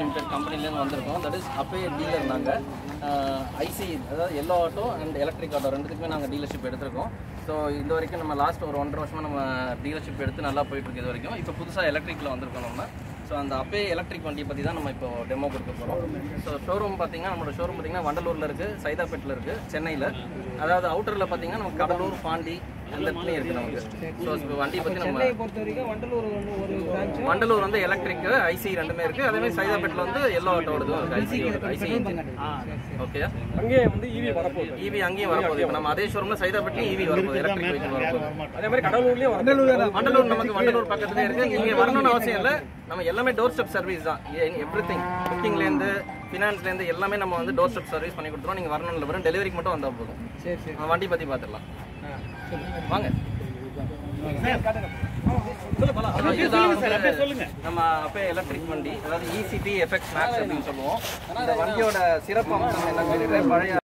limited கம்பெனிலேருந்து வந்திருக்கோம் that is Ape dealer நாங்கள் ஐசி அதாவது yellow auto and electric auto ரெண்டுத்துக்குமே நாங்கள் டீலர்ஷிப் எடுத்திருக்கோம் ஸோ இந்த வரைக்கும் நம்ம லாஸ்ட் ஒரு ஒன்றரை வருஷமாக நம்ம டீலர்ஷிப் எடுத்து நல்லா போயிட்டு இருக்கு இது வரைக்கும் இப்போ புதுசாக எலக்ட்ரிக்கில் வந்திருக்கோம் நம்ம ஸோ அந்த அப்பே எலக்ட்ரிக் வண்டியை பற்றி தான் நம்ம இப்போ டெமோ கொடுக்க போகிறோம் ஸோ ஷோரூம் பார்த்தீங்கன்னா நம்மளோட ஷோரூம் பார்த்தீங்கன்னா வண்டலூரில் இருக்குது சைதாப்பேட்டில் இருக்குது சென்னையில் அதாவது அவுட்டரில் பார்த்தீங்கன்னா நம்ம கடலூர் பாண்டி அந்த இடத்துலையும் இருக்குது நமக்கு ஸோ இப்போ வண்டியை பற்றி நம்ம சென்னையை பொறுத்த வரைக்கும் வண்டலூர் ஒன்று ஒரு பிரான்ச் வண்டலூர் வந்து எலக்ட்ரிக் ஐசி ரெண்டுமே இருக்கு அதே மாதிரி சைதாப்பேட்டில் வந்து எல்லோ ஆட்டோடது ஐசி ஐசி ஓகே அங்கே வந்து ஈவி வரப்போகுது ஈவி அங்கேயும் வரப்போகுது இப்போ நம்ம அதே ஷோரூம்ல சைதாப்பேட்லையும் ஈவி வரப்போகுது எலக்ட்ரிக் வெஹிக்கிள் வரப்போகுது அதே மாதிரி கடலூர்லயும் வண்டலூர் வண்டலூர் நமக்கு வண்டலூர் பக்கத்துலேயே இருக்கு இங்கே வரணும்னு அவசியம் இல்லை நம்ம எல்லாமே டோர் ஸ்டெப் சர்வீஸ் தான் எவ்ரி திங் புக்கிங்லேருந்து ஃபினான்ஸ்லேருந்து எல்லாமே நம்ம வந்து டோர் ஸ்டெப் சர்வீஸ் பண்ணி கொடுத்துருவோம் நீங்கள் வரணும் இல்லை வெறும் டெலிவரிக்கு மட்டும் வந்தால் போதும் சரி சரி நம்ம வண்டி பற்றி பார்த்துடலாம் வாங்க இதுதான் வந்து நம்ம அப்போ எலக்ட்ரிக் வண்டி அதாவது இசிடி எஃப்எக்ஸ் மேக்ஸ் அப்படின்னு சொல்லுவோம் இந்த வண்டியோட சிறப்பு அம்சம் என்னன்னு சொல்லிட்டு பழைய